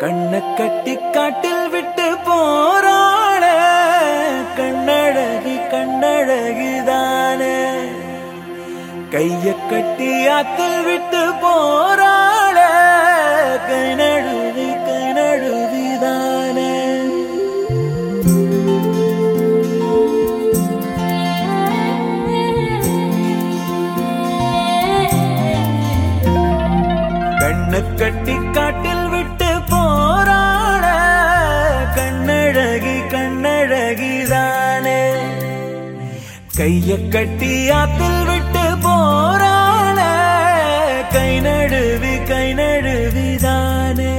கண்ண கட்டி காட்டில் விட்டு போறாள கண்ணழகி கண்ணழகிதானே கைய கட்டி ஆத்தில் விட்டு போறாள கை நழுவி கை நழுவிதானே கண்ண கட்டி காட்டில் விட்டு போறாள கண்ணழகி கண்ணழகிதானே கைய கட்டி ஆத்தில் விட்டு போறாள கை நழுவி கை நழுவிதானே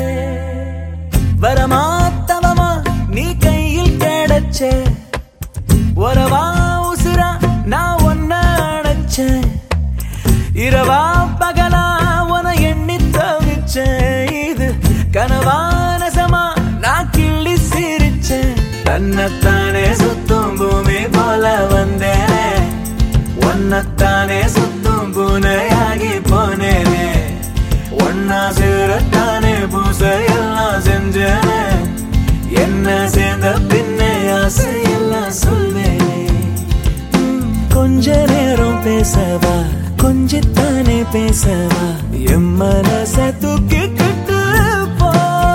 வரமா தவமா நீ கையில் கிடைச்ச உறவா உசுரா நான் ஒன்ன அடைச்சேன் இரவா பகலா உன எண்ணி தவிச்சேன் இது கனவான சமா நான் கிள்ளி சிரிச்சேன் தன்னைத்தானே சுத்தும் பூமி போல வந்தேனே ஒன்னத்தானே சுத்தும் பூனையாகி போனேனே ஒன்னா சேரத்தானே பூசையெல்லாம் செஞ்சேனே என்ன சேர்ந்த பின்னே ஆசையெல்லாம் சொல்வேனே ம், கொஞ்ச நேரம் பேசவா கொஞ்சத்தானே பேசவா என் மனச தூக்கி கிட்டு போ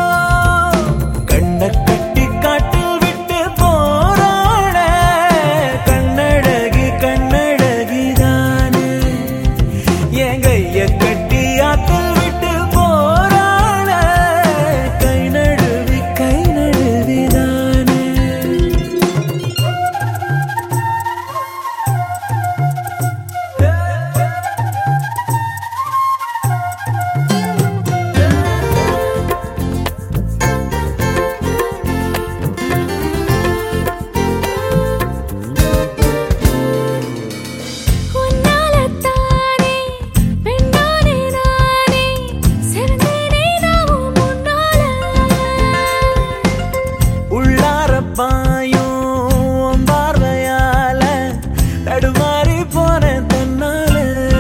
கண்ண கட்டி காட்டில் விட்டு போறாள கண்ணழகி கண்ணழகிதானே என் கைய கட்டி ஆத்தில் விட்டு போறாள கை நழுவி கை நழுவிதானே உன்னாலத்தானே பெண்ணானே நானே சிறந்தேனே நாவும் முன்னால உள்ளார பாயும் உன் பார்வையால தடுமாறி போன தன்னால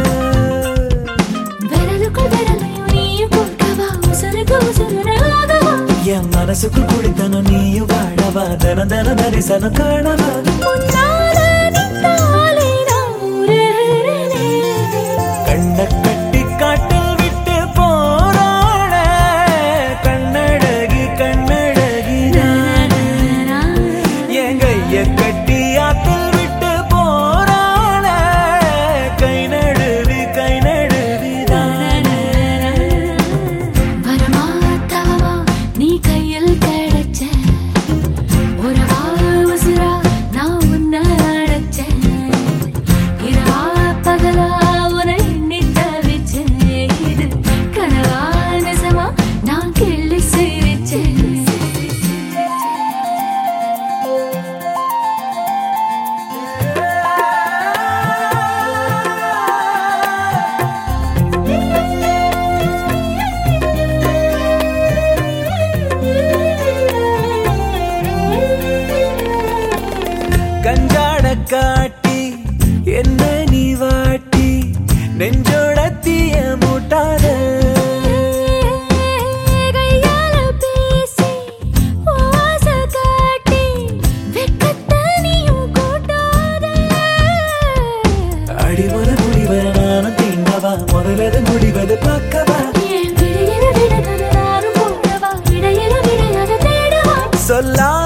விரலுக்குள் விரலையும் நீயும் கொடுக்கவா உசுருக்கு உசுராகவா என் மனசுக்கு குடித்தனும் நீயும் வாழவா தன தன தரிசனம் காணவா முன்னால நின்னாலே நான் ஊரேறேனே கண்ண கட்டி காட்டில் விட்டு போறாள கண்ணழகி கண்ணழகி நானே என் கைய கட்டி ஆத்தில் விட்டு போறாள கை நழுவி கை நழுவி தானே வரமா தவமா நீ கையில் கிடைச்ச உறவா உசுரா நான் உன்னை அடைச்சேன் இரவா பகலா உன்னை எண்ணி தவிச்சேன் இது கனவா நிஜமா நான் கிள்ளி சிரிச்சேன் கஞ்சாட காட்டி என்ன நீ வாட்டி நெஞ்சோட தீய மூட்டாத கையால பேசி ஆசை காட்டி வெட்கத்தை நீயும் கூட்டாத அடிமுறை முடிவர நானும் தீண்டவா முதலது முடிவது பார்க்கவா என் விடையில விட நானும் போடவா இடையில விடையாக தேடவா சொல்லா